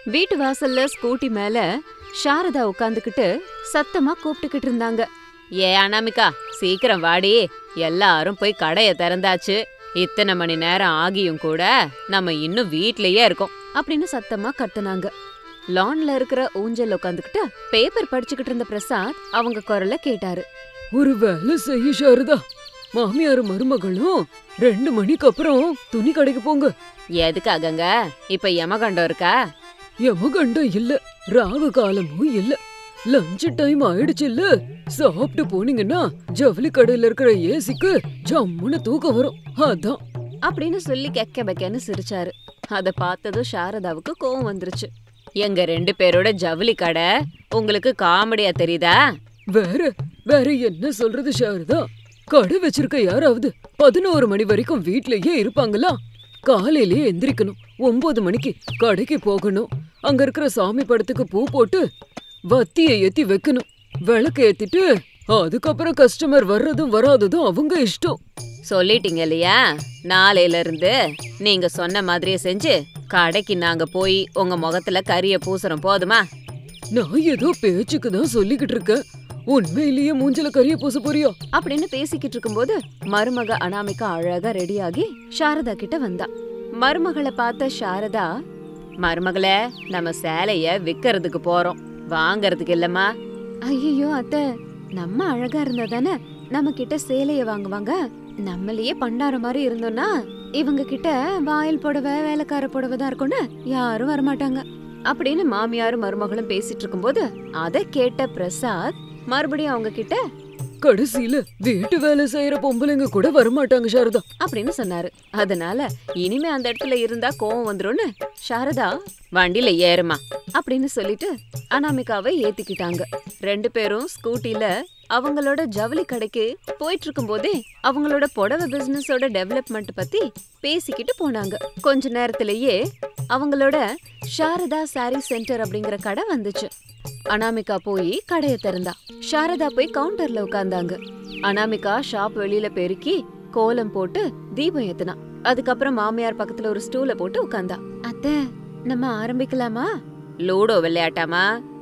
வீட்டு வாசல்ல ஸ்கூட்டி மேல சாரதா உட்காந்துக்கிட்டு சத்தமா கூப்பிட்டுக்கிட்டு இருந்தாங்க ஏ அனாமிகா சீக்கிரம் வாடி எல்லாரும் போய் கடைய திறந்தாச்சு இத்தனை மணி நேரம் ஆகியும் கூட நம்ம இன்னும் வீட்லயே இருக்கோம் அப்படின்னு சத்தமா கத்துனாங்க லான்ல இருக்கிற ஊஞ்சல் உட்காந்துக்கிட்டு பேப்பர் படிச்சுக்கிட்டு இருந்த பிரசாத் அவங்க குரல்ல கேட்டாரு ஒரு வேலை செய்ய சாரதா மாமியார் மருமகளும் ரெண்டு மணிக்கு அப்புறம் துணி கடைக்கு போங்க எதுக்காகங்க இப்ப யமகண்டம் இருக்கா யமகண்டம் இல்ல ராகு காலமும் இல்ல லஞ்ச் டைம் ஆயிடுச்சு இல்ல சாப்பிட்டு போனீங்கன்னா ஜவுளி கடையில இருக்கிற ஏசிக்கு ஜம்முன்னு தூக்கம் வரும் அதான் அப்படின்னு சொல்லி கெக்க பெக்கன்னு சிரிச்சாரு அத பார்த்ததும் சாரதாவுக்கு கோவம் வந்துருச்சு எங்க ரெண்டு பேரோட ஜவுளி கடை உங்களுக்கு காமெடியா தெரியுதா வேற வேற என்ன சொல்றது சாரதா கடை வச்சிருக்க யாராவது பதினோரு மணி வரைக்கும் வீட்லயே இருப்பாங்களா காலையிலேயே எந்திரிக்கணும் ஒன்பது மணிக்கு கடைக்கு போகணும் அங்க இருக்கிற சாமி படத்துக்கு பூ போட்டு வத்தியை ஏத்தி வைக்கணும் விளக்கு ஏத்திட்டு அதுக்கப்புறம் கஸ்டமர் வர்றதும் வராததும் அவங்க இஷ்டம் சொல்லிட்டீங்க இல்லையா நாளையில இருந்து நீங்க சொன்ன மாதிரியே செஞ்சு கடைக்கு நாங்க போய் உங்க முகத்துல கரிய பூசுறோம் போதுமா நான் ஏதோ பேச்சுக்கு தான் சொல்லிக்கிட்டு இருக்கேன் உண்மையிலேயே மூஞ்சல கரிய பூச போறியா அப்படின்னு பேசிக்கிட்டு இருக்கும்போது மருமக அனாமிகா அழகா ரெடியாகி சாரதா கிட்ட வந்தா மருமகளை பார்த்த சாரதா மருமகளே நம்ம சேலைய விக்கிறதுக்கு போறோம் வாங்கறதுக்கு இல்லம்மா ஐயோ அத்தை நம்ம அழகா இருந்தா தானே நம்ம கிட்ட சேலைய வாங்குவாங்க நம்மளையே பண்டார மாதிரி இருந்தோம்னா இவங்க கிட்ட வாயில் புடவை வேலைக்கார புடவை தான் இருக்கும்னு யாரும் வரமாட்டாங்க அப்படின்னு மாமியாரும் மருமகளும் பேசிட்டு இருக்கும்போது அதை கேட்ட பிரசாத் மறுபடியும் அவங்க கிட்ட கடைசியில வீட்டு வேலை செய்யற பொம்பளைங்க கூட வரமாட்டாங்க சாரதா அப்படின்னு சொன்னாரு அதனால இனிமே அந்த இடத்துல இருந்தா கோவம் வந்துரும்னு சாரதா வண்டியில ஏறுமா அப்படின்னு சொல்லிட்டு அனாமிகாவை ஏத்திக்கிட்டாங்க ரெண்டு பேரும் ஸ்கூட்டில அவங்களோட ஜவுளி கடைக்கு போயிட்டு இருக்கும்போதே அவங்களோட புடவை பிசினஸோட டெவலப்மெண்ட் பத்தி பேசிக்கிட்டு போனாங்க கொஞ்ச நேரத்திலேயே அவங்களோட சாரதா சாரி சென்டர் அப்படிங்கிற கடை வந்துச்சு அனாமிகா போய் கடைய திறந்தா சாரதா போய் கவுண்டர்ல உட்கார்ந்தாங்க அனாமிகா ஷாப் வெளியில பெருக்கி கோலம் போட்டு தீபம் ஏத்துனா அதுக்கப்புறம் மாமியார் பக்கத்துல ஒரு ஸ்டூல போட்டு உட்கார்ந்தா அத்தை நம்ம ஆரம்பிக்கலாமா லூடோ விளையாட்டாமா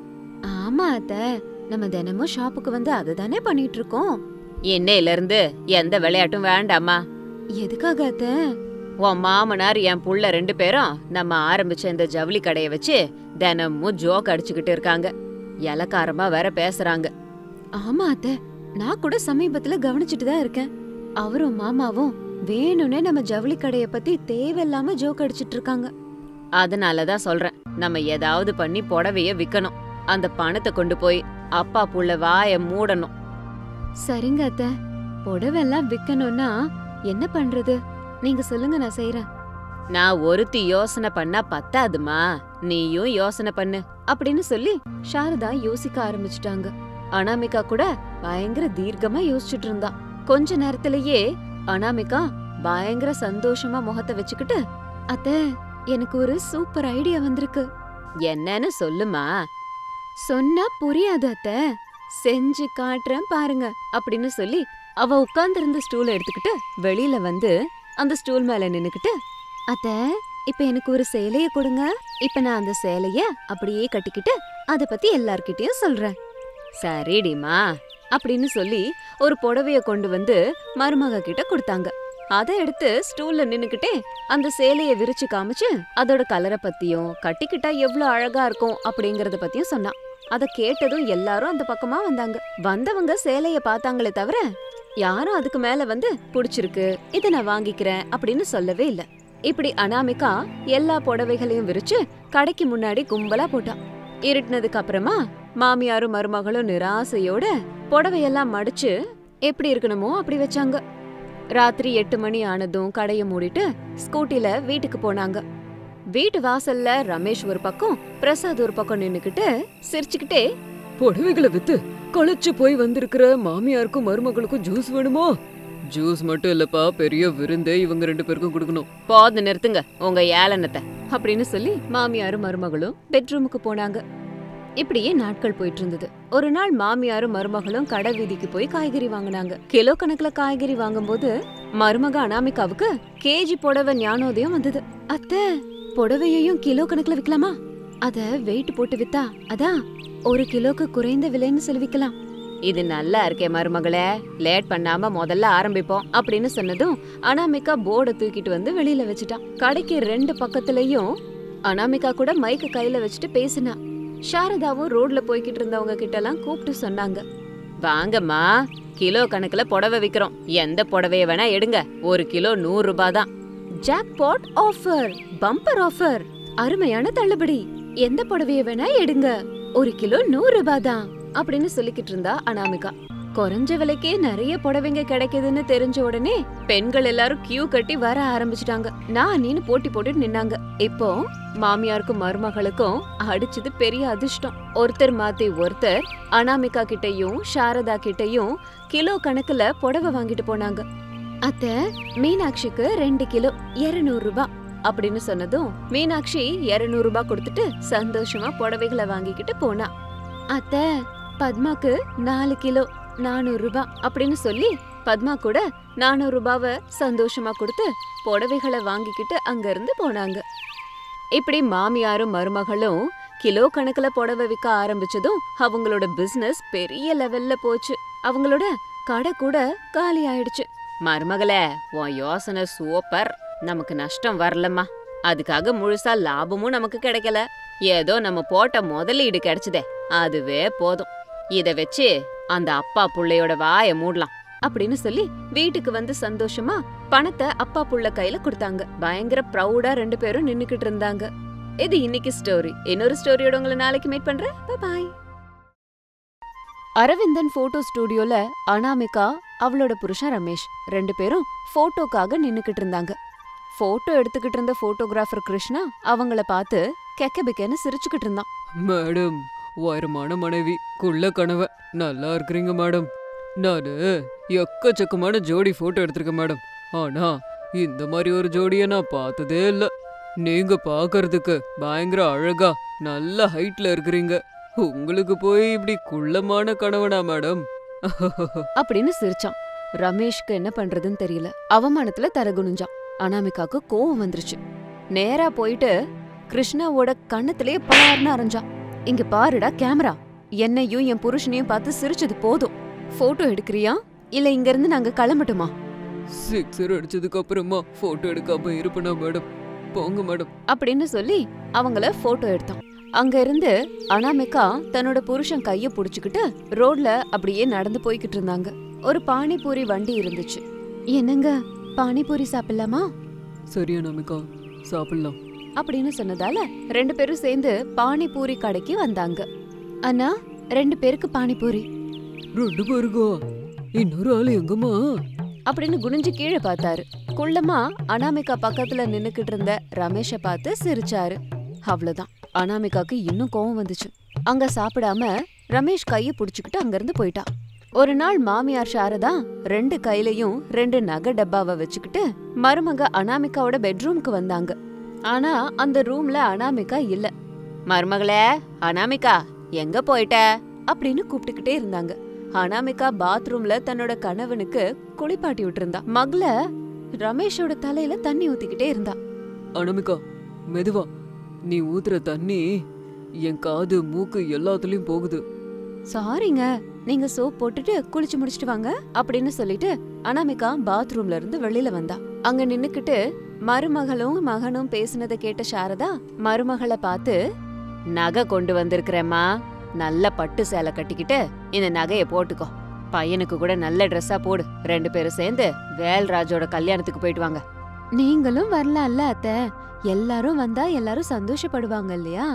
ஆமா அத்தை நம்ம தினமும் ஷாப்புக்கு வந்து அதுதானே பண்ணிட்டு இருக்கோம் என்னையில இருந்து எந்த விளையாட்டும் வேண்டாமா எதுக்காக அத்தை உன் மாமனார் என் புள்ள ரெண்டு பேரும் நம்ம ஆரம்பிச்ச இந்த ஜவுளி கடைய வச்சு தினமும் ஜோக் அடிச்சுக்கிட்டு இருக்காங்க இலக்காரமா வேற பேசுறாங்க ஆமா அத்தை நான் கூட சமீபத்துல கவனிச்சுட்டு தான் இருக்கேன் அவரும் மாமாவும் வேணும்னே நம்ம ஜவுளி கடைய பத்தி தேவையில்லாம ஜோக் அடிச்சிட்டு இருக்காங்க அதனாலதான் சொல்றேன் நம்ம ஏதாவது பண்ணி புடவைய விக்கணும் அந்த பணத்தை கொண்டு போய் அப்பா புள்ள வாய மூடணும் சரிங்க அத்தை புடவெல்லாம் விக்கணும்னா என்ன பண்றது நீங்க சொல்லுங்க நான் செய்யறேன் நான் ஒருத்தி யோசனை பண்ணா பத்தாதுமா நீயும் யோசனை பண்ணு அப்படின்னு சொல்லி சாரதா யோசிக்க ஆரம்பிச்சிட்டாங்க அனாமிகா கூட பயங்கர தீர்க்கமா யோசிச்சுட்டு இருந்தா கொஞ்ச நேரத்திலேயே அனாமிகா பயங்கர சந்தோஷமா முகத்தை வச்சுக்கிட்டு அத்த எனக்கு ஒரு சூப்பர் ஐடியா வந்திருக்கு என்னன்னு சொல்லுமா சொன்னா புரியாது அத்த செஞ்சு காட்டுறேன் பாருங்க அப்படின்னு சொல்லி அவ உட்கார்ந்திருந்த ஸ்டூல் எடுத்துக்கிட்டு வெளியில வந்து அந்த ஸ்டூல் மேல நின்னுக்கிட்டு அத்த இப்ப எனக்கு ஒரு சேலைய கொடுங்க இப்ப நான் அந்த சேலைய அப்படியே கட்டிக்கிட்டு அத பத்தி எல்லார்கிட்டயும் சொல்றேன் சரிடிமா அப்படின்னு சொல்லி ஒரு புடவைய கொண்டு வந்து மருமக கிட்ட கொடுத்தாங்க அத எடுத்து ஸ்டூல்ல நின்னுக்கிட்டே அந்த சேலைய விரிச்சு காமிச்சு அதோட கலரை பத்தியும் கட்டிக்கிட்டா எவ்வளவு அழகா இருக்கும் அப்படிங்கறத பத்தியும் சொன்னான் அத கேட்டதும் எல்லாரும் அந்த பக்கமா வந்தாங்க வந்தவங்க சேலைய பார்த்தாங்களே தவிர யாரும் அதுக்கு மேல வந்து புடிச்சிருக்கு இத நான் வாங்கிக்கிறேன் அப்படின்னு சொல்லவே இல்ல இப்படி அனாமிகா எல்லா புடவைகளையும் விரிச்சு கடைக்கு முன்னாடி கும்பலா போட்டான் இருட்டுனதுக்கு அப்புறமா மாமியாரும் மருமகளும் நிராசையோட புடவையெல்லாம் மடிச்சு எப்படி இருக்கணுமோ அப்படி வச்சாங்க ராத்திரி எட்டு மணி ஆனதும் கடைய மூடிட்டு ஸ்கூட்டில வீட்டுக்கு போனாங்க வீட்டு வாசல்ல ரமேஷ் ஒரு பக்கம் பிரசாத் ஒரு பக்கம் நின்னுக்கிட்டு சிரிச்சுக்கிட்டே புடவைகளை வித்து களைச்சு போய் வந்திருக்கிற மாமியாருக்கும் மருமகளுக்கும் ஜூஸ் வேணுமா ஜூஸ் மட்டும் இல்லப்பா பெரிய விருந்தே இவங்க ரெண்டு பேருக்கும் கொடுக்கணும் போது நிறுத்துங்க உங்க ஏளனத்தை அப்படின்னு சொல்லி மாமியாரும் மருமகளும் பெட்ரூமுக்கு போனாங்க இப்படியே நாட்கள் போயிட்டு இருந்தது ஒரு நாள் மாமியாரும் மருமகளும் கடை வீதிக்கு போய் காய்கறி வாங்குனாங்க கிலோ கணக்குல காய்கறி வாங்கும்போது மருமக அனாமிகாவுக்கு கேஜி புடவை ஞானோதயம் வந்தது அத்தை புடவையையும் கிலோ கணக்குல விக்கலாமா அத வெயிட் போட்டு வித்தா அதான் ஒரு கிலோக்கு குறைந்த விலைன்னு சொல்லி விக்கலாம் இது நல்லா இருக்கே மருமகளே லேட் பண்ணாம முதல்ல ஆரம்பிப்போம் அப்படின்னு சொன்னதும் அனாமிகா போர்டை தூக்கிட்டு வந்து வெளியில வச்சுட்டான் கடைக்கு ரெண்டு பக்கத்துலயும் அனாமிகா கூட மைக்க கையில வச்சுட்டு பேசினா சாரதாவும் ரோட்ல போய்கிட்டு இருந்தவங்க கிட்ட எல்லாம் கூப்பிட்டு சொன்னாங்க வாங்கம்மா கிலோ கணக்குல புடவை விக்கிறோம் எந்த புடவைய வேணா எடுங்க ஒரு கிலோ நூறு ரூபாய் தான் ஜாக்பாட் ஆஃபர் பம்பர் ஆஃபர் அருமையான தள்ளுபடி எந்த புடவைய வேணா எடுங்க ஒரு கிலோ நூறு ரூபாய் தான் அப்படின்னு சொல்லிக்கிட்டு இருந்தா அனாமிகா குறைஞ்ச விலைக்கே நிறைய புடவைங்க கிடைக்குதுன்னு தெரிஞ்ச உடனே பெண்கள் எல்லாரும் கியூ கட்டி வர ஆரம்பிச்சிட்டாங்க நான் நீனு போட்டி போட்டு நின்னாங்க இப்போ மாமியாருக்கும் மருமகளுக்கும் அடிச்சது பெரிய அதிர்ஷ்டம் ஒருத்தர் மாத்தி ஒருத்தர் அனாமிகா கிட்டயும் சாரதா கிட்டயும் கிலோ கணக்குல புடவை வாங்கிட்டு போனாங்க அத்த மீனாட்சிக்கு ரெண்டு கிலோ இருநூறு ரூபாய் அப்படின்னு சொன்னதும் மீனாட்சி இருநூறு ரூபாய் கொடுத்துட்டு சந்தோஷமா புடவைகளை வாங்கிக்கிட்டு போனா அத்த பத்மாக்கு நாலு கிலோ நானூறு ரூபாய் அப்படின்னு சொல்லி பத்மா கூட நானூறு ரூபாவை சந்தோஷமா கொடுத்து புடவைகளை வாங்கிக்கிட்டு அங்க இருந்து போனாங்க இப்படி மாமியாரும் மருமகளும் கிலோ கணக்குல புடவை விற்க ஆரம்பிச்சதும் அவங்களோட பிசினஸ் பெரிய லெவல்ல போச்சு அவங்களோட கடை கூட காலி ஆயிடுச்சு மருமகளே உன் யோசனை சூப்பர் நமக்கு நஷ்டம் வரலம்மா அதுக்காக முழுசா லாபமும் நமக்கு கிடைக்கல ஏதோ நம்ம போட்ட முதலீடு கிடைச்சதே அதுவே போதும் இத வச்சு அந்த அப்பா புள்ளையோட வாய மூடலாம் அப்படின்னு சொல்லி வீட்டுக்கு வந்து சந்தோஷமா பணத்தை அப்பா புள்ள கையில கொடுத்தாங்க பயங்கர ப்ரௌடா ரெண்டு பேரும் நின்னுக்கிட்டு இருந்தாங்க இது இன்னைக்கு ஸ்டோரி இன்னொரு ஸ்டோரியோட உங்களை நாளைக்கு மீட் பண்றேன் பாய் அரவிந்தன் போட்டோ ஸ்டுடியோல அனாமிகா அவளோட புருஷன் ரமேஷ் ரெண்டு பேரும் போட்டோக்காக நின்னுக்கிட்டு இருந்தாங்க போட்டோ எடுத்துக்கிட்டு இருந்த போட்டோகிராஃபர் கிருஷ்ணா அவங்கள பார்த்து கெக்கபிக்கன்னு சிரிச்சுக்கிட்டு இருந்தான் மேடம் உயரமான மனைவி குள்ள கணவன் நல்லா இருக்கிறீங்க மேடம் நானு எக்கச்சக்கமான ஜோடி போட்டோ எடுத்திருக்கேன் மேடம் ஆனா இந்த மாதிரி ஒரு ஜோடியை நான் பார்த்ததே இல்ல நீங்க பார்க்கறதுக்கு பயங்கர அழகா நல்ல ஹைட்ல இருக்கிறீங்க உங்களுக்கு போய் இப்படி குள்ளமான கணவனா மேடம் அப்படின்னு சிரிச்சான் ரமேஷ்க்கு என்ன பண்றதுன்னு தெரியல அவமானத்துல தரகுனிஞ்சான் அனாமிகாக்கு கோவம் வந்துருச்சு நேரா போயிட்டு கிருஷ்ணாவோட கண்ணத்திலேயே பலார்னு அரைஞ்சான் இங்க பாருடா கேமரா என்னையும் என் புருஷனையும் பார்த்து சிரிச்சது போதும் போட்டோ எடுக்கிறியா இல்ல இங்க இருந்து நாங்க கிளம்பட்டுமா சிக்ஸர் அடிச்சதுக்கு அப்புறமா போட்டோ எடுக்காம இருப்பேனா மேடம் போங்க மேடம் அப்படின்னு சொல்லி அவங்கள போட்டோ எடுத்தான் அங்க இருந்து அனாமிகா தன்னோட புருஷன் கைய புடிச்சுக்கிட்டு ரோட்ல அப்படியே நடந்து போய்கிட்டு இருந்தாங்க ஒரு பானிபூரி வண்டி இருந்துச்சு என்னங்க பானிபூரி சாப்பிடலாமா சரியா நமிகா சாப்பிடலாம் அப்படின்னு சொன்னதால ரெண்டு பேரும் சேர்ந்து பானிபூரி கடைக்கு வந்தாங்க அண்ணா ரெண்டு பேருக்கு பானிபூரி ரெண்டு பேருக்கா இன்னொரு ஆள் எங்கம்மா அப்படின்னு குனிஞ்சு கீழே பார்த்தாரு குள்ளமா அனாமிகா பக்கத்துல நின்னுக்கிட்டு இருந்த ரமேஷ பார்த்து சிரிச்சாரு அவ்வளவுதான் அனாமிகாக்கு இன்னும் கோவம் வந்துச்சு அங்க சாப்பிடாம ரமேஷ் கைய புடிச்சுக்கிட்டு அங்கிருந்து போயிட்டா ஒரு நாள் மாமியார் சாரதா ரெண்டு கையிலயும் ரெண்டு நகை டப்பாவை வச்சுக்கிட்டு மருமக அனாமிகாவோட பெட்ரூம்க்கு வந்தாங்க ஆனா அந்த ரூம்ல அனாமிகா இல்ல மருமகளே அனாமிகா எங்க போயிட்ட அப்படின்னு கூப்பிட்டுக்கிட்டே இருந்தாங்க அனாமிகா பாத்ரூம்ல தன்னோட கணவனுக்கு குளிப்பாட்டி விட்டுருந்தா மகள ரமேஷோட தலையில தண்ணி ஊத்திக்கிட்டே இருந்தா அனமிகா மெதுவா நீ ஊத்துற தண்ணி என் காது மூக்கு எல்லாத்துலயும் போகுது சாரிங்க நீங்க சோப் போட்டுட்டு குளிச்சு முடிச்சிட்டு வாங்க அப்படின்னு சொல்லிட்டு அனாமிகா பாத்ரூம்ல இருந்து வெளியில வந்தா அங்க நின்னுக்கிட்டு மருமகளும் மகனும் பேசுனதை கேட்ட சாரதா மருமகளை பார்த்து நகை கொண்டு வந்திருக்கிறேம்மா நல்ல பட்டு சேலை கட்டிக்கிட்டு இந்த நகைய போட்டுக்கோ பையனுக்கு கூட நல்ல ட்ரெஸ்ஸா போடு ரெண்டு பேரும் சேர்ந்து வேல்ராஜோட கல்யாணத்துக்கு போயிட்டு வாங்க நீங்களும் வரலாம்ல அத்த எல்லாரும் வந்தா எல்லாரும் சந்தோஷப்படுவாங்க இல்லையா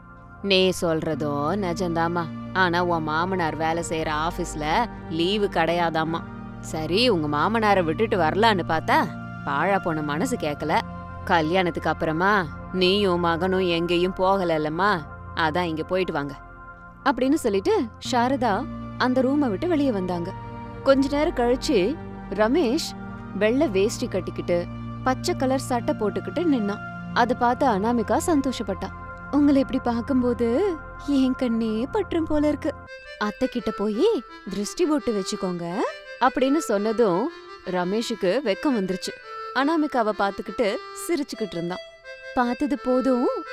நீ சொல்றதோ நிஜந்தாம்மா ஆனா உன் மாமனார் வேலை செய்யற ஆபீஸ்ல லீவு கிடையாதாம்மா சரி உங்க மாமனாரை விட்டுட்டு வரலான்னு பார்த்தா பாழா போன மனசு கேக்கல கல்யாணத்துக்கு அப்புறமா நீயும் மகனும் எங்கேயும் போகலல்லம்மா அதான் இங்க போயிட்டு வாங்க அப்படின்னு சொல்லிட்டு சாரதா அந்த ரூமை விட்டு வெளியே வந்தாங்க கொஞ்ச நேரம் கழிச்சு ரமேஷ் வெள்ளை வேஷ்டி கட்டிக்கிட்டு பச்சை கலர் சட்டை போட்டுக்கிட்டு நின்னான் அதை பார்த்து அனாமிகா சந்தோஷப்பட்டா உங்களை இப்படி பார்க்கும்போது என் கண்ணே பற்றும் போல இருக்கு அத்தை கிட்ட போய் திருஷ்டி போட்டு வச்சுக்கோங்க அப்படின்னு சொன்னதும் ரமேஷுக்கு வெக்கம் வந்துருச்சு அனாமிகாவை பார்த்துக்கிட்டு சிரிச்சுக்கிட்டு இருந்தான் பார்த்தது போதும்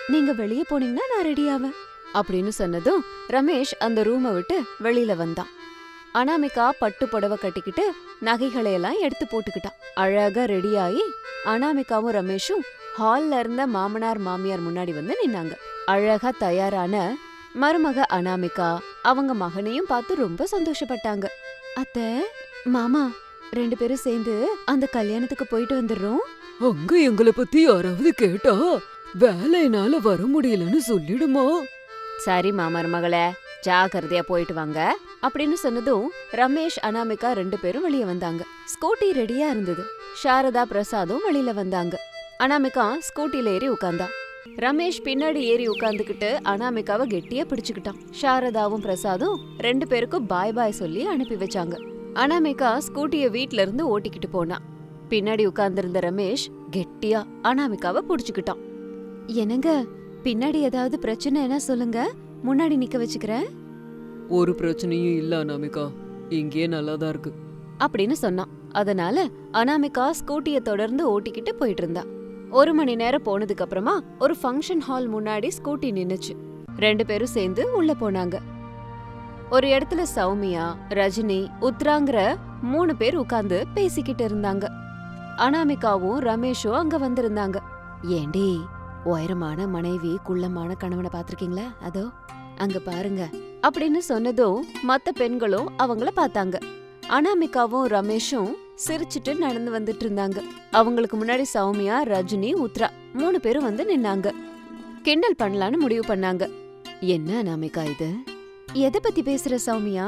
நீங்க வெளியே போனீங்கன்னா நான் ரெடி ஆவேன் அப்படின்னு சொன்னதும் ரமேஷ் அந்த ரூமை விட்டு வெளியில வந்தான் அனாமிகா பட்டு புடவை கட்டிக்கிட்டு நகைகளை எல்லாம் எடுத்து போட்டுக்கிட்டான் அழகா ரெடியாகி அனாமிகாவும் ரமேஷும் ஹால்ல இருந்த மாமனார் மாமியார் முன்னாடி வந்து நின்னாங்க அழகா தயாரான மருமக அனாமிகா அவங்க மகனையும் பார்த்து ரொம்ப சந்தோஷப்பட்டாங்க அத்தை மாமா ரெண்டு பேரும் சேர்ந்து அந்த கல்யாணத்துக்கு போயிட்டு வந்துடுறோம் அங்க எங்களை பத்தி யாராவது கேட்டா வேலையினால வர முடியலன்னு சொல்லிடுமா சரி மாமர் மகளே ஜாக்கிரதையா போயிட்டு வாங்க அப்படின்னு சொன்னதும் ரமேஷ் அனாமிகா ரெண்டு பேரும் வெளியே வந்தாங்க ஸ்கூட்டி ரெடியா இருந்தது சாரதா பிரசாதும் வெளியில வந்தாங்க அனாமிகா ஸ்கூட்டில ஏறி உட்கார்ந்தா ரமேஷ் பின்னாடி ஏறி உட்கார்ந்துகிட்டு அனாமிகாவை கெட்டியா பிடிச்சுக்கிட்டான் சாரதாவும் பிரசாதும் ரெண்டு பேருக்கும் பாய் பாய் சொல்லி அனுப்பி வச்சாங்க அனாமிகா ஸ்கூட்டிய வீட்ல இருந்து ஓட்டிக்கிட்டு போனா பின்னாடி உட்கார்ந்திருந்த ரமேஷ் கெட்டியா அனாமிகாவை புடிச்சுக்கிட்டான் என்னங்க பின்னாடி ஏதாவது பிரச்சனைனா சொல்லுங்க முன்னாடி நிக்க வச்சுக்கிறேன் ஒரு பிரச்சனையும் இல்ல அனாமிகா இங்கேயே நல்லாதான் இருக்கு அப்படின்னு சொன்னான் அதனால அனாமிகா ஸ்கூட்டிய தொடர்ந்து ஓட்டிக்கிட்டு போயிட்டு இருந்தா ஒரு மணி நேரம் போனதுக்கு அப்புறமா ஒரு ஃபங்க்ஷன் ஹால் முன்னாடி ஸ்கூட்டி நின்னுச்சு ரெண்டு பேரும் சேர்ந்து உள்ள போனாங்க ஒரு இடத்துல சௌமியா ரஜினி உத்ராங்கிற மூணு பேர் உட்கார்ந்து பேசிக்கிட்டு இருந்தாங்க அனாமிகாவும் ரமேஷும் அங்க வந்திருந்தாங்க ஏண்டி உயரமான மனைவி குள்ளமான கணவனை பாத்திருக்கீங்களா அதோ அங்க பாருங்க அப்படின்னு சொன்னதும் மத்த பெண்களும் அவங்கள பார்த்தாங்க அனாமிகாவும் ரமேஷும் சிரிச்சிட்டு நடந்து வந்துட்டு இருந்தாங்க அவங்களுக்கு முன்னாடி சௌமியா ரஜினி உத்ரா மூணு பேரும் வந்து நின்னாங்க கிண்டல் பண்ணலான்னு முடிவு பண்ணாங்க என்ன அனாமிகா இது எதை பத்தி பேசுற சௌமியா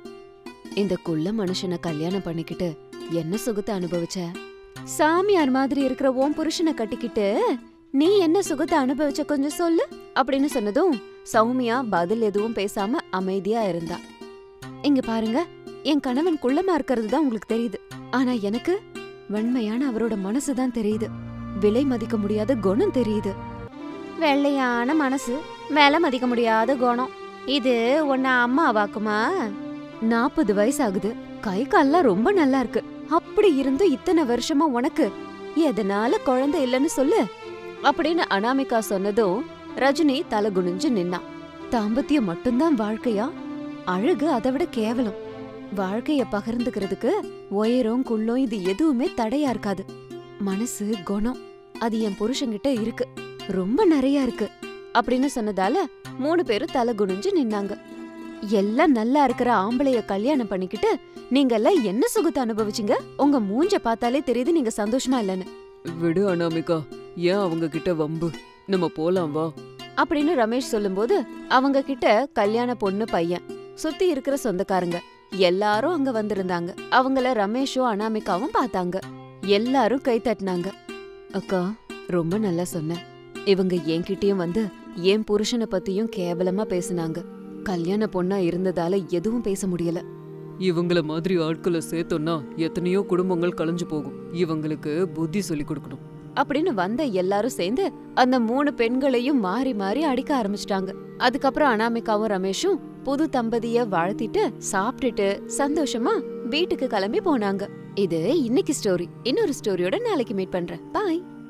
இந்த குள்ள மனுஷனை கல்யாணம் பண்ணிக்கிட்டு என்ன சுகத்தை அனுபவிச்ச சாமியார் மாதிரி இருக்கிற உன் புருஷனை கட்டிக்கிட்டு நீ என்ன சுகத்தை அனுபவிச்ச கொஞ்சம் சொல்லு அப்படின்னு சொன்னதும் சௌமியா பதில் எதுவும் பேசாம அமைதியா இருந்தா இங்க பாருங்க என் கணவன் குள்ளமா இருக்கிறது தான் உங்களுக்கு தெரியுது ஆனா எனக்கு வெண்மையான அவரோட மனசு தான் தெரியுது விலை மதிக்க முடியாத குணம் தெரியுது வெள்ளையான மனசு மேல மதிக்க முடியாத குணம் இது உன்ன அம்மா வாக்குமா நாற்பது வயசு ஆகுது கை கால்லாம் ரொம்ப நல்லா இருக்கு அப்படி இருந்து இத்தனை வருஷமா உனக்கு எதனால குழந்தை இல்லைன்னு சொல்லு அப்படின்னு அனாமிகா சொன்னதும் ரஜினி தலை குனிஞ்சு நின்னான் தாம்பத்தியம் மட்டும்தான் வாழ்க்கையா அழகு அதை விட கேவலம் வாழ்க்கைய பகிர்ந்துக்கிறதுக்கு உயரம் குள்ளம் இது எதுவுமே தடையா இருக்காது மனசு குணம் அது என் புருஷன்கிட்ட இருக்கு ரொம்ப நிறைய இருக்கு அப்படின்னு சொன்னதால மூணு பேரும் தலை குனிஞ்சு நின்னாங்க எல்லாம் நல்லா இருக்கிற ஆம்பளைய கல்யாணம் பண்ணிக்கிட்டு நீங்க எல்லாம் என்ன சுகத்தை அனுபவிச்சீங்க உங்க மூஞ்ச பார்த்தாலே தெரியுது நீங்க சந்தோஷமா இல்லைன்னு விடு அனாமிகா ஏன் அவங்க கிட்ட வம்பு நம்ம போலாம் வா அப்படின்னு ரமேஷ் சொல்லும்போது அவங்க கிட்ட கல்யாண பொண்ணு பையன் சுத்தி இருக்கிற சொந்தக்காரங்க எல்லாரும் அங்க வந்திருந்தாங்க அவங்கள ரமேஷும் அனாமிகாவும் பார்த்தாங்க எல்லாரும் கை தட்டினாங்க அக்கா ரொம்ப நல்லா சொன்ன இவங்க என்கிட்டயும் வந்து என் புருஷனை பத்தியும் கேவலமா பேசுனாங்க கல்யாண பொண்ணா இருந்ததால எதுவும் பேச முடியல இவங்கள மாதிரி ஆட்களை சேர்த்தோம்னா எத்தனையோ குடும்பங்கள் கலைஞ்சு போகும் இவங்களுக்கு புத்தி சொல்லி கொடுக்கணும் அப்படின்னு வந்த எல்லாரும் சேர்ந்து அந்த மூணு பெண்களையும் மாறி மாறி அடிக்க ஆரம்பிச்சிட்டாங்க அதுக்கப்புறம் அனாமிகாவும் ரமேஷும் புது தம்பதிய வாழ்த்திட்டு சாப்பிட்டுட்டு சந்தோஷமா வீட்டுக்கு கிளம்பி போனாங்க இது இன்னைக்கு ஸ்டோரி இன்னொரு ஸ்டோரியோட நாளைக்கு மீட் பண்றேன் பாய்